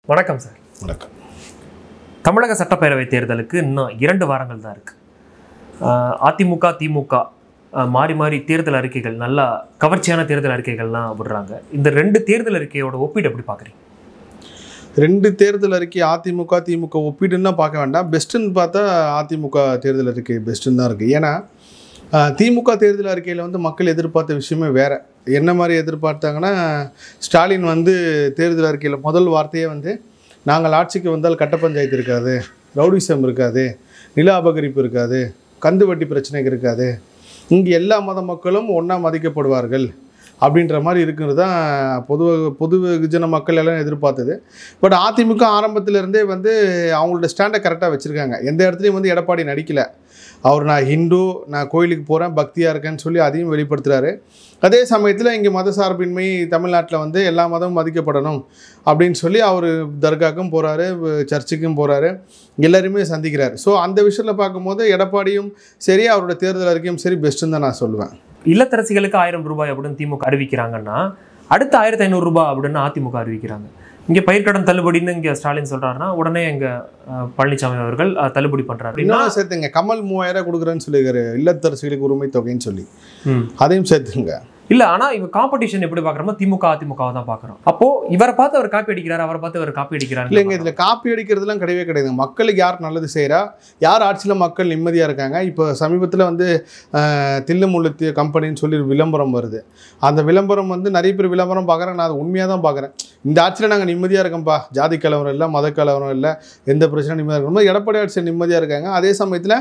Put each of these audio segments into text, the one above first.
வணக்கம் சார் வணக்கம் தமிழக சட்டப்பேரவை தேர்தலுக்கு இன்னும் இரண்டு வாரங்கள் தான் இருக்கு ஆஹ் அதிமுக திமுக ஆஹ் மாறி மாறி தேர்தல் அறிக்கைகள் நல்லா கவர்ச்சியான தேர்தல் அறிக்கைகள்லாம் விடுறாங்க இந்த ரெண்டு தேர்தல் அறிக்கையோட ஒப்பீடு எப்படி பார்க்குறீங்க ரெண்டு தேர்தல் அறிக்கை அதிமுக திமுக ஒப்பீடுன்னா பார்க்க வேண்டாம் பெஸ்ட்டுன்னு பார்த்தா அதிமுக தேர்தல் அறிக்கை பெஸ்ட்டுன்னு தான் இருக்குது ஏன்னா ஆஹ், திமுக தேர்தல் அறிக்கையில் வந்து மக்கள் எதிர்பார்த்த விஷயமே வேறு என்ன மாதிரி எதிர்பார்த்தாங்கன்னா ஸ்டாலின் வந்து தேர்தல் அறிக்கையில் முதல் வார்த்தையே வந்து நாங்கள் ஆட்சிக்கு வந்தால் கட்ட பஞ்சாயத்து இருக்காது ரவுடிசம் இருக்காது நில அபகரிப்பு இருக்காது கந்து வட்டி பிரச்சனைகள் இருக்காது இங்கே எல்லா மத மக்களும் ஒன்றா மதிக்கப்படுவார்கள் அப்படின்ற மாதிரி இருக்கிறது தான் பொது பொது வெகுஜன மக்கள் எல்லாம் எதிர்பார்த்தது பட் அதிமுக ஆரம்பத்துல இருந்தே வந்து அவங்களோட ஸ்டாண்டை கரெக்டாக வச்சுருக்காங்க எந்த இடத்துலையும் வந்து எடப்பாடி நடிக்கலை அவர் நான் ஹிந்து நான் கோயிலுக்கு போகிறேன் பக்தியாக இருக்கேன்னு சொல்லி அதையும் வெளிப்படுத்துகிறாரு அதே சமயத்தில் இங்கே மதசார்பின்மை தமிழ்நாட்டில் வந்து எல்லா மதமும் மதிக்கப்படணும் அப்படின்னு சொல்லி அவர் தர்காக்கும் போகிறாரு சர்ச்சுக்கும் போகிறாரு எல்லாருமே சந்திக்கிறார் ஸோ அந்த விஷயத்தில் பார்க்கும்போது எடப்பாடியும் சரி அவரோட தேர்தல் அறிக்கையும் சரி பெஸ்ட்டுன்னு தான் நான் சொல்லுவேன் இல்லத்தரசிகளுக்கு ஆயிரம் ரூபாய் அப்படின்னு திமுக அறிவிக்கிறாங்கன்னா அடுத்த ஆயிரத்தி ஐநூறு ரூபாய் அப்படின்னு அதிமுக அறிவிக்கிறாங்க இங்கே பயிர்க்கடன் தள்ளுபடின்னு இங்கே ஸ்டாலின் சொல்றாருன்னா உடனே எங்க அஹ், பழனிசாமி அவர்கள் அஹ், தள்ளுபடி பண்றாரு அப்படின்னா இன்னும் சேர்த்துங்க கமல் மூவாயிரம் கொடுக்குறேன்னு சொல்லியிருக்காரு இல்லத்தரசிகளுக்கு உரிமை தொகைன்னு சொல்லி ம். அதையும் சேர்த்துங்க இல்ல ஆனா இவ காம்படிஷன் எப்படி பாக்குறோமோ திமுக அதிமுகவை தான் பாக்குறோம் அப்போ இவரை பார்த்து அவர் காப்பி அடிக்கிறாரு அவரை பார்த்து அவர் காப்பி அடிக்கிறாரு இல்லைங்க இதில் காப்பி அடிக்கிறதுலாம் கிடையவே கிடையாது மக்களுக்கு யார் நல்லது செய்கிறா யார் ஆட்சியில் மக்கள் நிம்மதியாக இருக்காங்க இப்போ சமீபத்தில் வந்து அஹ், தில்லுமுள்ளு தி- கம்பெனின்னு சொல்லி ஒரு விளம்பரம் வருது அந்த விளம்பரம் வந்து நிறைய பேர் விளம்பரம் பார்க்குறேன் நான் அதை உண்மையாக தான் பார்க்குறேன் இந்த ஆட்சியில் நாங்கள் நிம்மதியாக இருக்கோம்ப்பா ஜாதி கலவரம் இல்லை மத கலவரம் இல்லை எந்த பிரச்சனையும் நிம்மதியாக இருக்கணும் எடப்பாடி ஆட்சியில் நிம்மதியாக இருக்காங்க அதே சமயத்தில்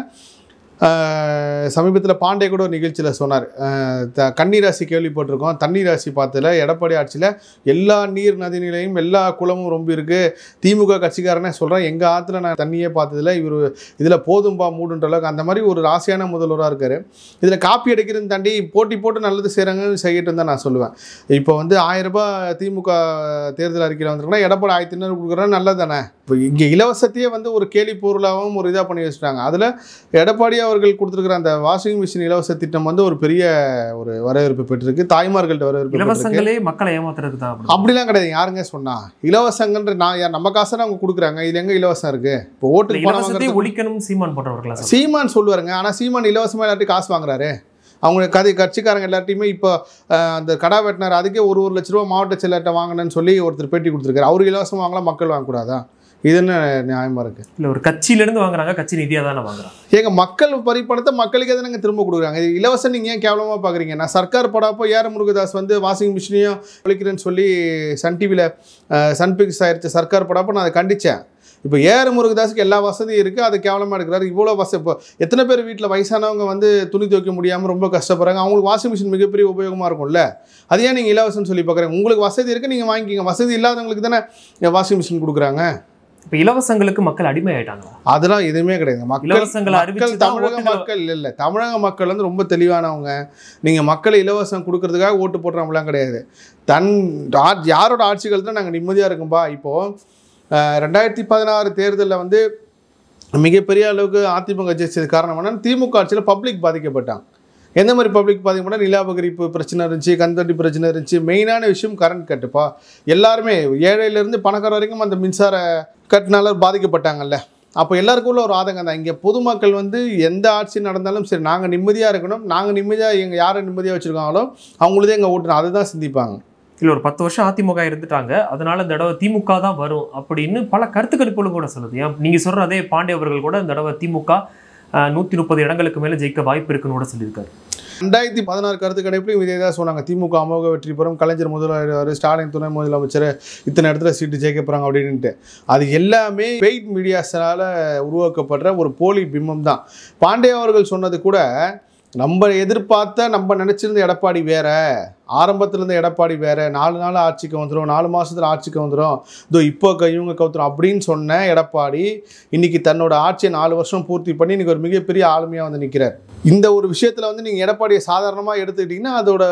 சமீபத்தில் பாண்டே கூட ஒரு நிகழ்ச்சியில் சொன்னார் அஹ், த- கன்னி ராசி கேள்விப்பட்டிருக்கோம் தண்ணி ராசி பார்த்ததுல எடப்பாடி ஆட்சியில் எல்லா நீர் நதிநிலையும் எல்லா குளமும் ரொம்ப இருக்குது திமுக கட்சிக்காரனே சொல்கிறேன் எங்கள் ஆற்றுல நான் தண்ணியே பார்த்ததில்ல இவர் இதில் போதும்பா மூடுன்ற அளவுக்கு அந்த மாதிரி ஒரு ராசியான முதல்வராக இருக்கார் இதில் காப்பி அடிக்கிறதுன்னு தாண்டி போட்டி போட்டு நல்லது செய்கிறாங்கன்னு செய்யட்டும் தான் நான் சொல்லுவேன் இப்போ வந்து ஆயிரம் ரூபாய் திமுக தேர்தல் அறிக்கையில் வந்திருக்குன்னா எடப்பாடி ஆயிரத்தி ஐநூறு கொடுக்குறது நல்லது தானே இப்போ இங்கே இலவசத்தையே வந்து ஒரு கேலி பொருளாகவும் ஒரு இதாக பண்ணி வச்சுட்டாங்க அதில் எடப்பாடி அவர்கள் கொடுத்துருக்குற அந்த வாஷிங் மிஷின் இலவச திட்டம் வந்து ஒரு பெரிய ஒரு வரவேற்பு பெற்றிருக்கு தாய்மார்கள்ட்ட வரவேற்பு பெற்றிருக்கு இலவசங்களே மக்களை ஏமாத்துறதுக்கு தான் அப்படி அப்படிலாம் கிடையாது யாருங்க சொன்னா இலவசங்கன்ற நான் யார் நம்ம காசை அவங்க கொடுக்குறாங்க இது எங்க இலவசம் இருக்கு இப்போ இல்ல, ஓட்டுக்கு பணம் இலவசத்தை வாங்குறது ஒழிக்கணும் சீமான் போன்றவர்களா சொல்றாங்க. சீமான் சொல்லுவாருங்க ஆனால் சீமான் இலவசமாக எல்லாத்தையும் காசு வாங்குறாரு அவங்க கதை கட்சிக்காரங்க எல்லாத்தையுமே இப்போ அஹ், அந்த கடா வெட்டினார் அதுக்கே ஒரு ஒரு லட்ச ரூபா மாவட்ட செயலர்கிட்ட வாங்கினேன்னு சொல்லி ஒருத்தர் பேட்டி கொடுத்துருக்காரு அவர் இலவசம் வாங்கலாம் மக்கள் வாங்கக்கூடாதா இது என்ன நியாயமா இருக்கு இல்ல ஒரு கட்சியில இருந்து வாங்குறாங்க கட்சி நிதியா தானே வாங்குறாங்க ஏங்க மக்கள் பறிப்பணத்தை மக்களுக்கே தானே திரும்ப கொடுக்குறாங்க இது இலவசம் நீங்கள் ஏன் கேவலமாக பார்க்குறீங்க நான் சர்க்கார் படாப்போ ஏற முருகதாஸ் வந்து வாஷிங் மிஷினையும் ஒழிக்கிறேன்னு சொல்லி சன் டிவியில் சன் பிக்ஸ் ஆயிடுச்சு சர்க்கார் படாப்போ நான் அதை கண்டித்தேன் இப்போ ஏற முருகதாஸுக்கு எல்லா வசதியும் இருக்குது அது கேவலமாக எடுக்கிறாரு இவ்வளோ வசதி இப்போ எத்தனை பேர் வீட்டில் வயசானவங்க வந்து துணி துவைக்க முடியாமல் ரொம்ப கஷ்டப்படுறாங்க அவங்களுக்கு வாஷிங் மிஷின் மிகப்பெரிய உபயோகமாக இருக்கும்ல அது ஏன் நீங்கள் இலவசம்னு சொல்லி பார்க்குறீங்க உங்களுக்கு வசதி இருக்குது நீங்கள் வாங்கிக்கிங்க வசதி இல்லாதவங்களுக்கு தானே வாஷிங் மிஷின் கொடுக்குறாங்க இப்ப இலவசங்களுக்கு மக்கள் அடிமை ஆயிட்டாங்க அதெல்லாம் எதுவுமே கிடையாது மக்கள் இலவசங்களை மக்கள் அறிவிச்சு தான் தமிழக ஓட்டுகளை- மக்கள் இல்ல இல்ல தமிழக மக்கள் வந்து ரொம்ப தெளிவானவங்க நீங்க மக்களை இலவசம் கொடுக்கறதுக்காக ஓட்டு போடுறவங்களாம் கிடையாது தன் ஆ- யாரோட ஆட்சிகள் தான் நாங்கள் நிம்மதியா இருக்கோம்பா இப்போ அஹ், ரெண்டாயிரத்தி பதினாறு தேர்தலில் வந்து மிகப்பெரிய அளவுக்கு அதிமுக ஜெயிச்சது காரணம் என்னன்னா திமுக ஆட்சியில் பப்ளிக் பாதிக்கப்பட்டாங்க எந்த மாதிரி பப்ளிக் பாதிக்கப்பட்டா நில அபகரிப்பு பிரச்சனை இருந்துச்சு கந்தட்டி பிரச்சனை இருந்துச்சு மெயினான விஷயம் கரண்ட் கட்டுப்பா எல்லாருமே ஏழையிலேருந்து பணக்கார வரைக்கும் அந்த மின்சார கட்டுனால பாதிக்கப்பட்டாங்கல்ல அப்போ எல்லாருக்கும் உள்ள ஒரு ஆதங்கம் தான் இங்கே பொதுமக்கள் வந்து எந்த ஆட்சி நடந்தாலும் சரி நாங்கள் நிம்மதியாக இருக்கணும் நாங்கள் நிம்மதியாக எங்கள் யாரை நிம்மதியாக வச்சுருக்காங்களோ அவங்களதே எங்கள் ஓட்டணும் அதை தான் சிந்திப்பாங்க இல்ல ஒரு பத்து வருஷம் அதிமுக இருந்துட்டாங்க அதனால இந்த தடவை திமுக தான் வரும் அப்படின்னு பல கருத்து கணிப்புகளும் கூட சொல்லுது ஏன் நீங்க சொல்ற அதே பாண்டே அவர்கள் கூட இந்த தடவை திமுக நூத்தி முப்பது இடங்களுக்கு மேல ஜெயிக்க வாய்ப்பு இருக்குன்னு கூட சொல்லியிருக்காரு ரெண்டாயிரத்தி பதினாறு கருத்து கணிப்புலையும் இதே தான் சொன்னாங்க திமுக அமோக வெற்றி பெறும் கலைஞர் முதல்வர் ஸ்டாலின் துணை முதலமைச்சர் இத்தனை இடத்துல சீட்டு ஜெயிக்க போகிறாங்க அப்படின்ட்டு அது எல்லாமே பெய்ட் மீடியாஸால் உருவாக்கப்படுற ஒரு போலி பிம்பம் தான் பாண்டே அவர்கள் சொன்னது கூட நம்ம எதிர்பார்த்த நம்ம நினச்சிருந்த எடப்பாடி வேற ஆரம்பத்துல இருந்த எடப்பாடி வேற நாலு நாள் ஆட்சிக்கு வந்துடும் நாலு மாசத்துல ஆட்சிக்கு வந்துடும் இதோ இப்போ க- இவங்க கவுத்துரும் அப்படின்னு சொன்ன எடப்பாடி இன்னைக்கு தன்னோட ஆட்சியை நாலு வருஷம் பூர்த்தி பண்ணி இன்னைக்கு ஒரு மிகப்பெரிய ஆளுமையாக வந்து நிற்கிறார் இந்த ஒரு விஷயத்தில் வந்து நீங்கள் எடப்பாடியை சாதாரணமாக எடுத்துக்கிட்டிங்கன்னா அதோட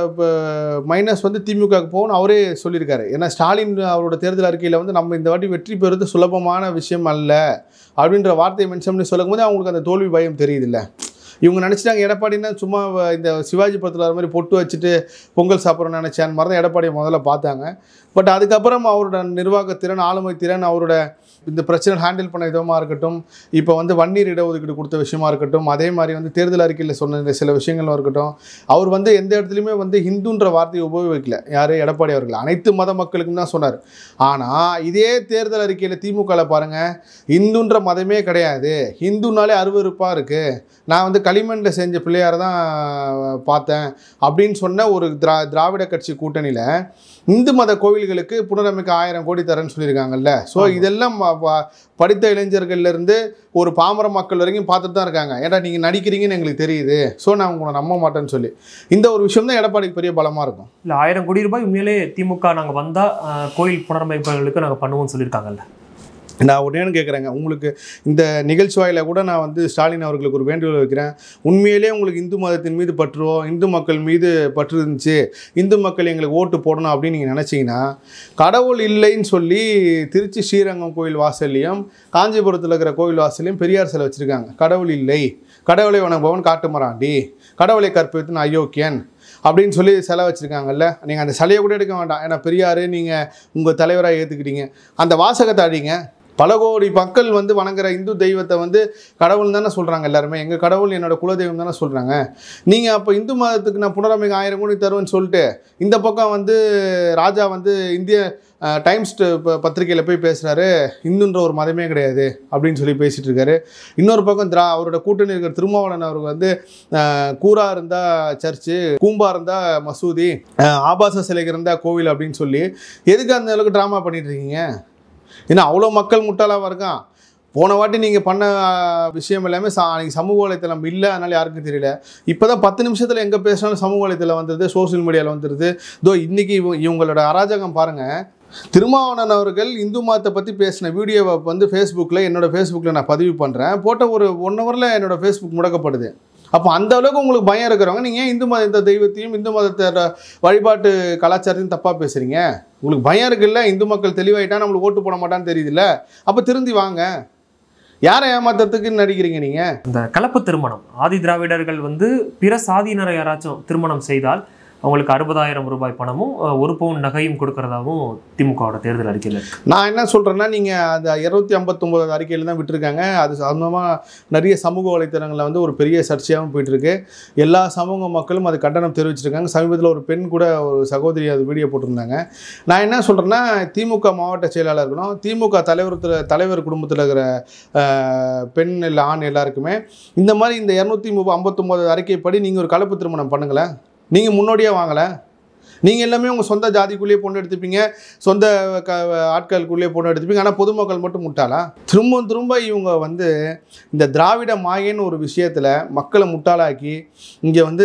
மைனஸ் வந்து திமுகவுக்கு போகும்னு அவரே சொல்லியிருக்காரு ஏன்னா ஸ்டாலின் அவரோட தேர்தல் அறிக்கையில் வந்து நம்ம இந்த வாட்டி வெற்றி பெறுவது சுலபமான விஷயம் அல்ல அப்படின்ற வார்த்தையை மென்ஷன் பண்ணி சொல்லும்போது அவங்களுக்கு அந்த தோல்வி பயம் தெரியுதுல்ல இவங்க நினச்சிட்டாங்க எடப்பாடின்னா சும்மா வ- இந்த சிவாஜி படத்தில் வர மாதிரி பொட்டு வச்சுட்டு பொங்கல் சாப்பிட்றோன்னு நினச்சேன் மாதிரி தான் எடப்பாடியை முதல்ல பார்த்தாங்க பட் அதுக்கப்புறம் அவரோட நிர்வாக திறன் ஆளுமை திறன் அவரோட இந்த பிரச்சனை ஹேண்டில் பண்ண விதமாக இருக்கட்டும் இப்போ வந்து வன்னீர் இடஒதுக்கீடு கொடுத்த விஷயமா இருக்கட்டும் அதே மாதிரி வந்து தேர்தல் அறிக்கையில் சொன்ன இந்த சில விஷயங்களும் இருக்கட்டும் அவர் வந்து எந்த இடத்துலையுமே வந்து ஹிந்துன்ற வார்த்தையை உபயோகிக்கல யார் எடப்பாடி அவர்கள் அனைத்து மத மக்களுக்கும் தான் சொன்னார் ஆனால் இதே தேர்தல் அறிக்கையில் திமுகவில் பாருங்கள் இந்துன்ற மதமே கிடையாது ஹிந்துனாலே அருவருப்பாக இருக்குது நான் வந்து களிமண்ணில் செஞ்ச பிள்ளையார் தான் பார்த்தேன் அப்படின்னு சொன்ன ஒரு திரா திராவிட கட்சி கூட்டணியில் இந்து மத கோவில்களுக்கு புனரமைக்க ஆயிரம் கோடி தரேன்னு சொல்லியிருக்காங்கல்ல ஸோ ஆமா. இதெல்லாம் ம- ப- படித்த இளைஞர்கள்ல இருந்து ஒரு பாமர மக்கள் வரைக்கும் பார்த்துட்டு தான் இருக்காங்க ஏன்டா நீங்கள் நடிக்கிறீங்கன்னு எங்களுக்கு தெரியுது ஸோ நான் உங்களை நம்ப மாட்டேன்னு சொல்லி இந்த ஒரு விஷயம் தான் எடப்பாடிக்கு பெரிய பலமாக இருக்கும் இல்லை ஆயிரம் கோடி ரூபாய் உண்மையிலே திமுக நாங்கள் வந்தால் கோயில் புனரமைப்புகளுக்கு நாங்கள் பண்ணுவோம்னு சொல்லியிருக்காங்கல்ல நான் உடனே கேட்குறேங்க உங்களுக்கு இந்த நிகழ்ச்சி வாயில கூட நான் வந்து ஸ்டாலின் அவர்களுக்கு ஒரு வேண்டுகோள் வைக்கிறேன் உண்மையிலே உங்களுக்கு இந்து மதத்தின் மீது பற்றுவோ இந்து மக்கள் மீது பற்று இருந்துச்சு இந்து மக்கள் எங்களுக்கு ஓட்டு போடணும் அப்படின்னு நீங்கள் நினச்சிங்கன்னா கடவுள் இல்லைன்னு சொல்லி திருச்சி ஸ்ரீரங்கம் கோயில் வாசல்லையும் காஞ்சிபுரத்தில் இருக்கிற கோயில் வாசல்லையும் பெரியார் சிலை வச்சுருக்காங்க கடவுள் இல்லை கடவுளை வணங்குபவன் காட்டுமராண்டி கடவுளை கற்பித்தின் அயோக்கியன் அப்படின்னு சொல்லி சிலை வச்சுருக்காங்கல்ல நீங்கள் அந்த சிலையை கூட எடுக்க வேண்டாம் ஏன்னா பெரியார் நீங்கள் உங்கள் தலைவராக ஏற்றுக்கிட்டீங்க அந்த வாசகத்தை அடிங்க பல கோடி மக்கள் வந்து வணங்குற இந்து தெய்வத்தை வந்து கடவுள் தானே சொல்கிறாங்க எல்லாருமே எங்கள் கடவுள் என்னோட குலதெய்வம் தானே சொல்கிறாங்க நீங்கள் அப்போ இந்து மதத்துக்கு நான் புனரமைக்க ஆயிரம் கோடி தருவேன்னு சொல்லிட்டு இந்த பக்கம் வந்து ராஜா வந்து இந்திய அஹ், டைம்ஸ் ட- ப- பத்திரிக்கையில் போய் பேசுகிறாரு இந்துன்ற ஒரு மதமே கிடையாது அப்படின்னு சொல்லி பேசிகிட்டு இருக்காரு இன்னொரு பக்கம் திரா அவரோட கூட்டணி இருக்கிற திருமாவளவன் அவருக்கு வந்து அஹ், கூரா இருந்தால் சர்ச்சு கூம்பா இருந்தால் மசூதி அஹ், ஆபாச சிலைகள் இருந்தால் கோவில் அப்படின்னு சொல்லி எதுக்கு அந்த அளவுக்கு ட்ராமா பண்ணிட்டு இருக்கீங்க ஏன்னா அவ்வளோ மக்கள் முட்டாளாக இருக்கான் போன வாட்டி நீங்கள் பண்ண அஹ், விஷயம் எல்லாமே சா அன்னைக்கு சமூக வலைத்தளம் இல்லை அதனால யாருக்கும் தெரியல இப்போ தான் பத்து நிமிஷத்தில் எங்கே பேசினாலும் சமூக வலைத்தளம் வந்துடுது சோஷியல் மீடியாவில் வந்துடுது இதோ இன்றைக்கி இவங்களோட அராஜகம் பாருங்கள் திருமாவளவன் அவர்கள் இந்து மதத்தை பற்றி பேசின வீடியோவை வந்து ஃபேஸ்புக்கில் என்னோட ஃபேஸ்புக்கில் நான் பதிவு பண்ணுறேன் போட்ட ஒரு ஒன் ஹவரில் என்னோட ஃபேஸ்புக் முடக்கப்படுது அப்போ அந்த அளவுக்கு உங்களுக்கு பயம் இருக்கிறவங்க நீங்கள் ஏன் இந்து மத இந்த தெய்வத்தையும் இந்து மதத்தோட வழிபாட்டு கலாச்சாரத்தையும் தப்பாக பேசுகிறீங்க உங்களுக்கு பயம் இருக்குல்ல இந்து மக்கள் தெளிவாயிட்டா நம்மளுக்கு ஓட்டு போட மாட்டான்னு தெரியுதுல்ல அப்போ திருந்தி வாங்க யாரை ஏமாத்துறதுக்கு நடிக்கிறீங்க நீங்கள் இந்த கலப்பு திருமணம் ஆதி திராவிடர்கள் வந்து பிற சாதியினரை யாராச்சும் திருமணம் செய்தால் அவங்களுக்கு அறுபதாயிரம் ரூபாய் பணமும் அஹ், ஒரு பவுன் நகையும் கொடுக்கறதாவும் திமுகவோட தேர்தல் அறிக்கையில் இருக்கு நான் என்ன சொல்கிறேன்னா நீங்கள் அந்த இருநூத்தி ஐம்பத்தொம்போது அறிக்கையில் தான் விட்டுருக்காங்க அது சம்மந்தமாக நிறைய சமூக வலைத்தளங்களில் வந்து ஒரு பெரிய சர்ச்சையாகவும் போயிட்டுருக்கு எல்லா சமூக மக்களும் அது கண்டனம் தெரிவிச்சிருக்காங்க சமீபத்தில் ஒரு பெண் கூட ஒரு சகோதரி அது வீடியோ போட்டிருந்தாங்க நான் என்ன சொல்கிறேன்னா திமுக மாவட்ட செயலாளர் இருக்கணும் திமுக தலைவர் தலைவர் குடும்பத்தில் இருக்கிற அஹ், பெண் இல்லை ஆண் எல்லாருக்குமே இந்த மாதிரி இந்த இரநூத்தி முப்பது ஐம்பத்தொம்போது அறிக்கைப்படி நீங்கள் ஒரு கலப்பு திருமணம் பண்ணுங்களேன் நீங்கள் முன்னோடியாக வாங்கலை நீங்கள் எல்லாமே உங்கள் சொந்த ஜாதிக்குள்ளேயே பொண்ணு எடுத்துப்பீங்க சொந்த க ஆட்களுக்குள்ளேயே பொண்ணு எடுத்துப்பீங்க ஆனால் பொதுமக்கள் மட்டும் முட்டாளா திரும்ப திரும்ப இவங்க வந்து இந்த திராவிட மாயன்னு ஒரு விஷயத்தில் மக்களை முட்டாளாக்கி இங்கே வந்து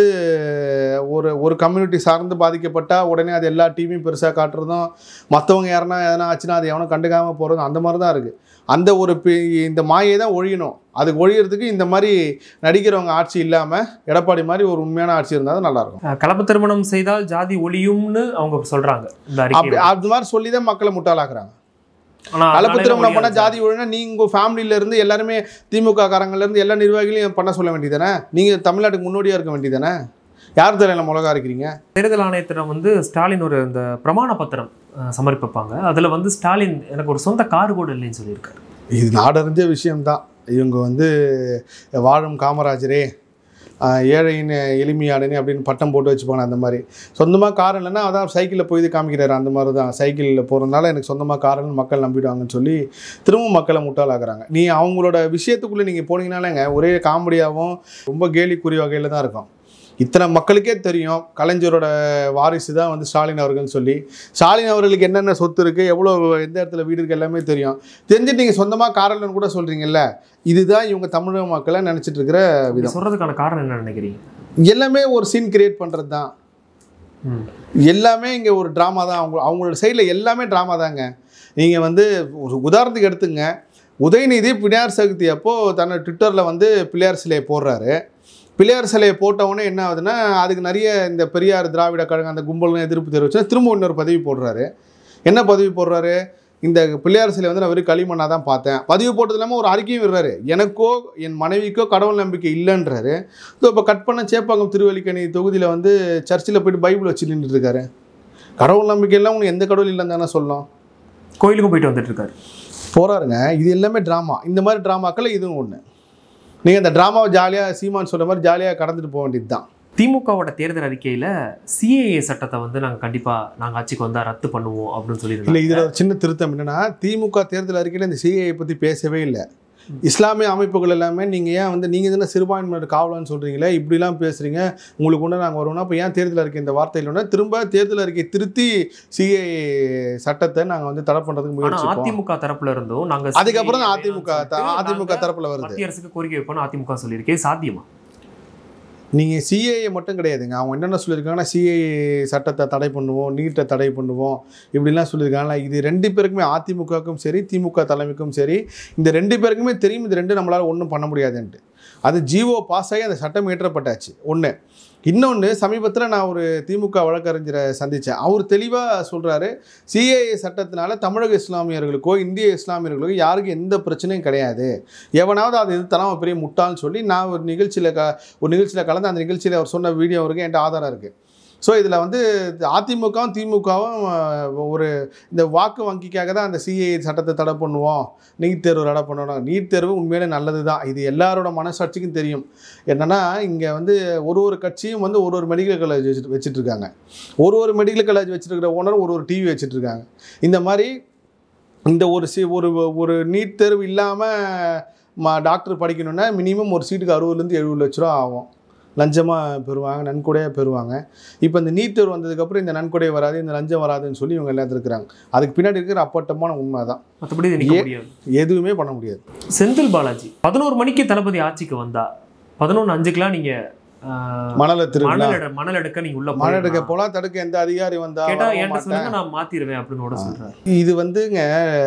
ஒரு ஒரு கம்யூனிட்டி சார்ந்து பாதிக்கப்பட்டால் உடனே அது எல்லா டீமையும் பெருசாக காட்டுறதும் மற்றவங்க யாருன்னா எதனா ஆச்சுன்னா அது எவனும் கண்டுக்காமல் போகிறதும் அந்த மாதிரி தான் இருக்குது அந்த ஒரு பி- இந்த மாயை தான் ஒழியணும் அதுக்கு ஒழியறதுக்கு இந்த மாதிரி நடிக்கிறவங்க ஆட்சி இல்லாமல் எடப்பாடி மாதிரி ஒரு உண்மையான ஆட்சி இருந்தால் தான் நல்லாயிருக்கும் அஹ், கலப்பு திருமணம் செய்தால் ஜாதி ஒழியும்னு அவங்க சொல்றாங்க இந்த அப்படி அறிக்கை அது மாதிரி சொல்லி தான் மக்களை முட்டாளாக்குறாங்க ஆனா கலப்பு அதனால திருமணம் பண்ண ஒழியாது. ஜாதி ஒழுங்கா நீங்க உங்க ஃபேமிலியில இருந்து எல்லாருமே திமுக காரங்கள்ல இருந்து எல்லா நிர்வாகிகளையும் பண்ண சொல்ல வேண்டியதானே நீங்க தமிழ்நாட்டுக்கு முன்னோடியா இருக்க வேண்டியதானே யார் தலையில மிளகா இருக்கிறீங்க தேர்தல் ஆணையத்திடம் வந்து ஸ்டாலின் ஒரு இந்த பிரமாண பத்திரம் அஹ், சமர்ப்பிப்பாங்க அதுல வந்து ஸ்டாலின் எனக்கு ஒரு சொந்த கார் கூட இல்லைன்னு சொல்லியிருக்காரு இது நாடறிஞ்ச விஷயம்தான் இவங்க வந்து வாழும் காமராஜரே ஆஹ், ஏழையின் எளிமையாடனே அப்படின்னு பட்டம் போட்டு வச்சுப்பாங்க அந்த மாதிரி சொந்தமாக கார் இல்லைன்னா அதான் சைக்கிளில் போய் இது காமிக்கிறாரு அந்த மாதிரி தான் சைக்கிளில் போகிறதுனால எனக்கு சொந்தமாக காருன்னு மக்கள் நம்பிடுவாங்கன்னு சொல்லி திரும்ப மக்களை முட்டாளாக்குறாங்க நீ அவங்களோட விஷயத்துக்குள்ளே நீங்கள் போனீங்கனாலேங்க ஒரே காமெடியாகவும் ரொம்ப கேலிக்குரிய வகையில் தான் இருக்கும் இத்தனை மக்களுக்கே தெரியும் கலைஞரோட வாரிசு தான் வந்து ஸ்டாலின் அவர்கள்னு சொல்லி ஸ்டாலின் அவர்களுக்கு என்னென்ன சொத்து இருக்குது எவ்வளோ எந்த இடத்துல வீடு இருக்குது எல்லாமே தெரியும் தெரிஞ்சுட்டு நீங்கள் சொந்தமாக காரலன்னு கூட சொல்கிறீங்கல்ல இதுதான் இவங்க தமிழக மக்களை நினச்சிட்டு இருக்கிற இப்படி விதம் சொல்றதுக்கான காரணம் என்ன நினைக்கிறீங்க எல்லாமே ஒரு சீன் கிரியேட் பண்ணுறது தான் ம். எல்லாமே இங்கே ஒரு ட்ராமா தான் அவங்க அவங்களோட சைடில் எல்லாமே ட்ராமா தாங்க நீங்கள் வந்து ஒரு உதாரணத்துக்கு எடுத்துங்க உதயநிதி பிள்ளையார் சதுர்த்தி அப்போது தன்னோட ட்விட்டரில் வந்து பிள்ளையார் சிலையை போடுறாரு பிள்ளையார் சிலையை போட்டவுடனே என்ன ஆகுதுன்னா அதுக்கு நிறைய இந்த பெரியார் திராவிட கழகம் அந்த கும்பலும் எதிர்ப்பு தெரிவிச்சு திரும்ப இன்னொரு பதிவு போடுறாரு என்ன பதிவு போடுறாரு இந்த பிள்ளையார் சிலை வந்து நான் வெறும் களிமண்ணாக தான் பார்த்தேன் பதிவு போட்டது இல்லாமல் ஒரு அறிக்கையும் விடுறாரு எனக்கோ என் மனைவிக்கோ கடவுள் நம்பிக்கை இல்லைன்றாரு ஸோ இப்போ கட் பண்ண சேப்பாக்கம் திருவல்லிக்கணி தொகுதியில் வந்து சர்ச்சில் போயிட்டு பைபிள் வச்சு நின்றுட்டு இருக்காரு கடவுள் நம்பிக்கை எல்லாம் உனக்கு எந்த கடவுள் இல்லைன்னு தானே சொல்லலாம் கோயிலுக்கும் போயிட்டு வந்துட்டு இருக்காரு போறாருங்க இது எல்லாமே ட்ராமா இந்த மாதிரி ட்ராமாக்கள் இதுவும் ஒன்று நீங்கள் இந்த ட்ராமாவை ஜாலியாக சீமான் சொல்கிற மாதிரி ஜாலியாக கடந்துட்டு போக வேண்டியது தான் திமுகவோட தேர்தல் அறிக்கையில சிஏஏ சட்டத்தை வந்து நாங்க கண்டிப்பா நாங்க ஆட்சிக்கு வந்தா ரத்து பண்ணுவோம் அப்படின்னு இல்லை சொல்லியிருந்தாங்க இதில் ஒரு சின்ன திருத்தம் என்னன்னா திமுக தேர்தல் அறிக்கையில் இந்த சிஏஐ பற்றி பேசவே இல்லை இஸ்லாமிய அமைப்புகள் எல்லாமே நீங்கள் ஏன் வந்து நீங்கள் தானே சிறுபான்மையினர் காவலன்னு சொல்கிறீங்களே இப்படிலாம் பேசுகிறீங்க உங்களுக்கு ஒன்று நாங்கள் வருவோம்னா அப்போ ஏன் தேர்தல் அறிக்கை இந்த வார்த்தை இல்லைன்னா திரும்ப தேர்தல் அறிக்கை திருத்தி சிஏ சட்டத்தை நாங்கள் வந்து தடை பண்ணுறதுக்கு ஆனா முயற்சிப்போம் அதிமுக தரப்புல இருந்தும் நாங்க அதுக்கப்புறம் தான் CAA அதிமுக வேணாம்னு த- சொல்லிட்டு அதிமுக நாங்க தரப்புல வருது மத்திய அரசுக்கு கோரிக்கை வைப்போம்னு அதிமுக சொல்லியிருக்கே சாத்தியமா நீங்கள் சிஏஏ மட்டும் கிடையாதுங்க அவங்க என்னென்ன சொல்லியிருக்காங்கன்னா சிஏஏ சட்டத்தை தடை பண்ணுவோம் நீட்டை தடை பண்ணுவோம் இப்படிலாம் சொல்லியிருக்காங்களா இது ரெண்டு பேருக்குமே அதிமுகவுக்கும் சரி திமுக தலைமைக்கும் சரி இந்த ரெண்டு பேருக்குமே தெரியும் இது ரெண்டு நம்மளால் ஒன்றும் பண்ண முடியாதுன்ட்டு அது ஜிஓ பாஸ் ஆகி அந்த சட்டம் இயற்றப்பட்டாச்சு ஒன்று இன்னொன்று சமீபத்தில் நான் ஒரு திமுக வழக்கறிஞரை சந்தித்தேன் அவர் தெளிவாக சொல்கிறாரு சிஏஏ சட்டத்தினால தமிழக இஸ்லாமியர்களுக்கோ இந்திய இஸ்லாமியர்களுக்கோ யாருக்கும் எந்த பிரச்சனையும் கிடையாது எவனாவது அதை எதிர்த்தாலும் அவன் பெரிய முட்டாள்னு சொல்லி நான் ஒரு நிகழ்ச்சியில் க ஒரு நிகழ்ச்சியில் கலந்து அந்த நிகழ்ச்சியில் அவர் சொன்ன வீடியோ வரைக்கும் என்கிட்ட ஆதாரம் இருக்குது ஸோ இதில் வந்து அதிமுகவும் திமுகவும் ஒரு இந்த வாக்கு வங்கிக்காக தான் அந்த சிஏ சட்டத்தை தடை பண்ணுவோம் நீட் தேர்வு தடை பண்ணணும் நீட் தேர்வு உண்மையிலே நல்லது தான் இது எல்லாரோட மனசாட்சிக்கும் தெரியும் என்னென்னா இங்கே வந்து ஒரு ஒரு கட்சியும் வந்து ஒரு ஒரு மெடிக்கல் காலேஜ் வச்சுட்டு வச்சுட்டு இருக்காங்க ஒரு ஒரு மெடிக்கல் காலேஜ் வச்சுருக்கிற ஓனர் ஒரு ஒரு டிவி வச்சுட்டு இருக்காங்க இந்த மாதிரி இந்த ஒரு சி ஒரு ஒரு நீட் தேர்வு இல்லாமல் மா டாக்டர் படிக்கணுன்னா மினிமம் ஒரு சீட்டுக்கு அறுபதுலேருந்து எழுபது லட்ச ரூபா ஆகும் லஞ்சமாக பெறுவாங்க நன்கொடையாக பெறுவாங்க இப்போ இந்த நீட் தேர்வு வந்ததுக்கப்புறம் இந்த நன்கொடை வராது இந்த லஞ்சம் வராதுன்னு சொல்லி இவங்க எல்லாம் இருக்கிறாங்க அதுக்கு பின்னாடி இருக்கிற அப்பட்டமான உண்மை தான் மற்றபடி இது நிக்க ஏ- முடியாது எதுவுமே பண்ண முடியாது செந்தில் பாலாஜி பதினோரு மணிக்கு தளபதி ஆட்சிக்கு வந்தா பதினொன்று அஞ்சுக்கெல்லாம் நீங்க ஆஹ், மணலை திருவிழா மணல் எடு- மணல் எடுக்க நீங்க உள்ள மணல் எடுக்க போயிடலாம். போலாம் தடுக்க எந்த அதிகாரி வந்தா கேட்டா வரவும் என்கிட்ட மாட்டேன். சொல்லுங்க நான் மாத்திருவேன் அப்படின்னு கூட சொல்றாரு இது வந்துங்க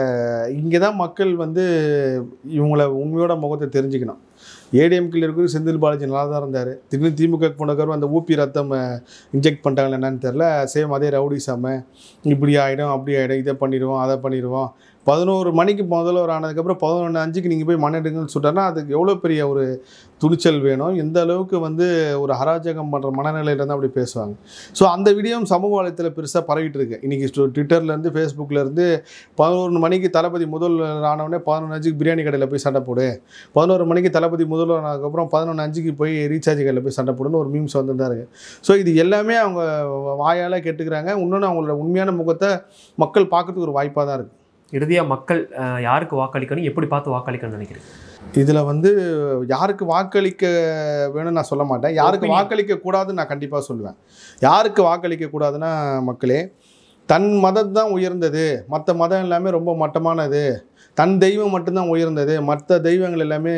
இங்கே தான் மக்கள் வந்து இவங்கள உண்மையோட முகத்தை தெரிஞ்சுக்கணும் ஏடிஎம்கில் இருக்கிற செந்தில் பாலாஜி நல்லா தான் இருந்தார் திடீர்னு திமுக போனக்கரும் அந்த ஊப்பி ரத்தம் இன்ஜெக்ட் பண்ணிட்டாங்களா என்னன்னு தெரில சேம் அதே ரவுடி சாம இப்படி ஆகிடும் அப்படி ஆகிடும் இதை பண்ணிடுவோம் அதை பண்ணிடுவோம் பதினோரு மணிக்கு முதல்வர் ஆனதுக்கப்புறம் பதினொன்று அஞ்சுக்கு நீங்கள் போய் மண் எடுங்கன்னு சொல்லிட்டாருன்னா அதுக்கு எவ்வளோ பெரிய ஒரு துணிச்சல் வேணும் எந்த அளவுக்கு வந்து ஒரு அராஜகம் பண்ணுற மனநிலையில தான் அப்படி பேசுவாங்க ஸோ அந்த வீடியோவும் சமூக வலைத்தளத்தில் பெருசாக பரவிட்டு இருக்கு இன்றைக்கி ட்விட்டர்லேருந்து ஃபேஸ்புக்லேருந்து பதினோரு மணிக்கு தளபதி முதல்வர் ஆனவுடனே பதினொன்று அஞ்சுக்கு பிரியாணி கடையில் போய் சண்டை போடு பதினோரு மணிக்கு தளபதி முதல்வர் ஆனதுக்கப்புறம் பதினொன்று அஞ்சுக்கு போய் ரீசார்ஜ் கடையில் போய் சண்டை போடுன்னு ஒரு மீம்ஸ் வந்து தான் இருக்குது ஸோ இது எல்லாமே அவங்க வாயால் கேட்டுக்கிறாங்க இன்னொன்று அவங்களோட உண்மையான முகத்தை மக்கள் பார்க்கறதுக்கு ஒரு வாய்ப்பாக தான் இருக்குது இறுதியா மக்கள் ஆஹ், யாருக்கு வாக்களிக்கணும் எப்படி பார்த்து வாக்களிக்கணும்னு நினைக்கிறேன் இதில் வந்து யாருக்கு வாக்களிக்க வேணும்னு நான் சொல்ல மாட்டேன் யாருக்கு Opinion. வாக்களிக்க கூடாதுன்னு நான் கண்டிப்பாக சொல்லுவேன் யாருக்கு வாக்களிக்க கூடாதுன்னா மக்களே தன் மதம் தான் உயர்ந்தது மற்ற மதம் எல்லாமே ரொம்ப மட்டமானது தன் தெய்வம் மட்டும்தான் உயர்ந்தது மற்ற தெய்வங்கள் எல்லாமே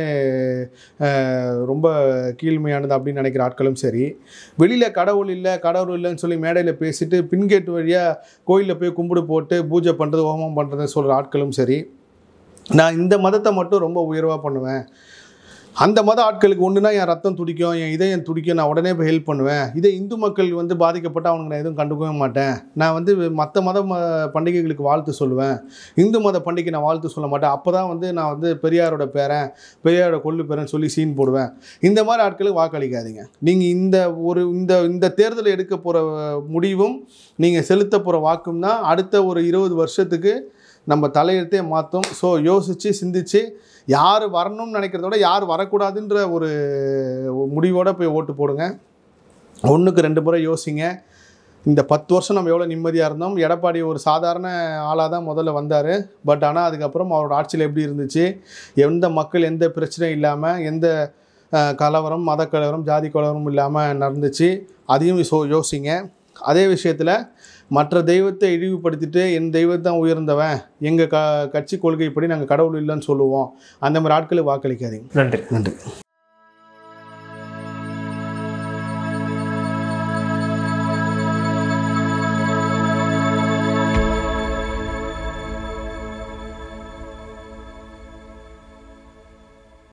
அஹ், ரொம்ப கீழ்மையானது அப்படின்னு நினைக்கிற ஆட்களும் சரி வெளியில் கடவுள் இல்லை கடவுள் இல்லைன்னு சொல்லி மேடையில் பேசிட்டு பின்கேட் வழியாக கோயிலில் போய் கும்பிடு போட்டு பூஜை பண்ணுறது ஹோமம் பண்ணுறதுன்னு சொல்கிற ஆட்களும் சரி நான் இந்த மதத்தை மட்டும் ரொம்ப உயர்வாக பண்ணுவேன் அந்த மத ஆட்களுக்கு ஒன்றுனா என் ரத்தம் துடிக்கும் என் இதயம் துடிக்கும் நான் உடனே போய் ஹெல்ப் பண்ணுவேன் இதே இந்து மக்கள் வந்து பாதிக்கப்பட்ட அவனுக்கு நான் எதுவும் கண்டுக்கவே மாட்டேன் நான் வந்து மற்ற மத ம- பண்டிகைகளுக்கு வாழ்த்து சொல்லுவேன் இந்து மத பண்டிகை நான் வாழ்த்து சொல்ல மாட்டேன் அப்போ தான் வந்து நான் வந்து பெரியாரோட பேரன் பெரியாரோட கொள்ளு பேரன் சொல்லி சீன் போடுவேன் இந்த மாதிரி ஆட்களுக்கு வாக்களிக்காதீங்க நீங்கள் இந்த ஒரு இந்த இந்த தேர்தல் எடுக்க போகிற முடிவும் நீங்கள் செலுத்த போகிற வாக்கும் தான் அடுத்த ஒரு இருபது வருஷத்துக்கு நம்ம தலையெழுத்தே மாற்றும் ஸோ யோசித்து சிந்திச்சு யார் வரணும்னு நினைக்கிறத விட யார் வரக்கூடாதுன்ற ஒரு முடிவோட போய் ஓட்டு போடுங்க ஒன்றுக்கு ரெண்டு முறை யோசிங்க இந்த பத்து வருஷம் நம்ம எவ்வளோ நிம்மதியாக இருந்தோம் எடப்பாடி ஒரு சாதாரண ஆளாக தான் முதல்ல வந்தார் பட் ஆனால் அதுக்கப்புறம் அவரோட ஆட்சியில் எப்படி இருந்துச்சு எந்த மக்கள் எந்த பிரச்சனையும் இல்லாமல் எந்த அஹ், கலவரம் மத கலவரம் ஜாதி கலவரம் இல்லாமல் நடந்துச்சு அதையும் யோ யோசிங்க அதே விஷயத்தில் மற்ற தெய்வத்தை இழிவுபடுத்திட்டு என் தெய்வத்தை தான் உயர்ந்தவன் எங்கள் க கட்சி கொள்கைப்படி நாங்கள் கடவுள் இல்லைன்னு சொல்லுவோம் அந்த மாதிரி ஆட்களுக்கு வாக்களிக்காதீங்க நன்றி நன்றி